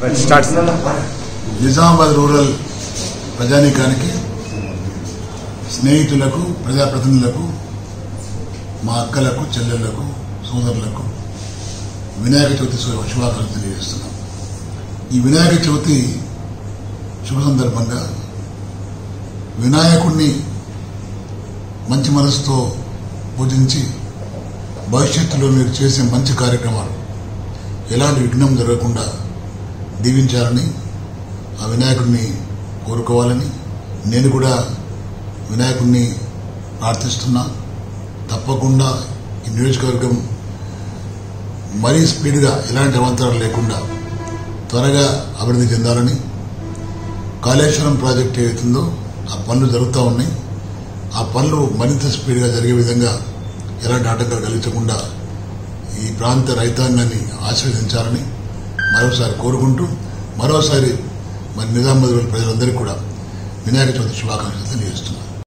start Nizamabad rural ప్రజానీకానికి స్నేహితులకు ప్రజాప్రతినిధులకు మా అక్కలకు చెల్లెళ్లకు సోదరులకు వినాయక చవితి శుభ- శుభాకాంక్షలు తెలియజేస్తున్నాం ఈ వినాయక చవితి శుభ సందర్భంగా వినాయకుణ్ణి మంచి మనసుతో పూజించి భవిష్యత్తులో మీరు చేసే మంచి కార్యక్రమాలు ఎలాంటి విఘ్నం జరగకుండా దీవించాలని ఆ వినాయకుడిని కోరుకోవాలని నేను కూడా వినాయకుడిని ప్రార్థిస్తున్నా తప్పకుండా ఈ నియోజకవర్గం మరీ స్పీడ్గా ఎలాంటి అవంతరాలు లేకుండా త్వరగా అభివృద్ధి చెందాలని కాళేశ్వరం ప్రాజెక్ట్ ఏదైతుందో ఆ పనులు జరుగుతూ ఉన్నాయి ఆ పనులు మరింత స్పీడ్గా జరిగే విధంగా ఎలాంటి ఆటంకాలు కలిగించకుండా ఈ ప్రాంత రైతాంగాన్ని ఆశీర్వదించాలని మరోసారి కోరుకుంటూ మరోసారి మరి నిజామాబాద్ ప్రజలందరికీ కూడా వినాయక చవితి శుభాకాంక్షలు తెలియజేస్తున్నాను